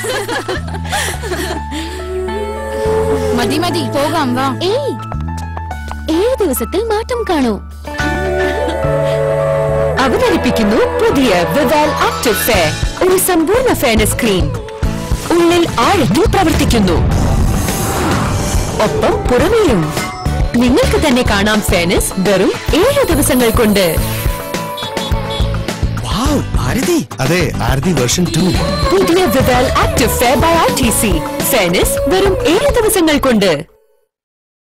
മതി മതി പോകാം വാ ഏയ് ഏഴ് ദിവസത്തിൽ മാറ്റം കാണൂ അവതരിപ്പിക്കുന്നു പുതിയ വിവാൽ ആക്റ്റീവ് ഫെയർ ഒരു സമ്പൂർണ്ണ ഫെയർനെസ് ക്രീം ഉള്ളിൽ ആഴത്തിൽ പ്രവർത്തിക്കുന്നു ഒപ്പം പുറമേയും നിങ്ങൾക്ക് തന്നെ കാണാം ഫെയർനെസ് വെറും ഏഴ് ദിവസങ്ങൾ കൊണ്ട് വാവ് ആരതി അതെ ആരതി വേർഷൻ ടു പുതിയ Vivel active fair by R T C fairness വെറും ഏഴ് ദിവസങ്ങൾ കൊണ്ട്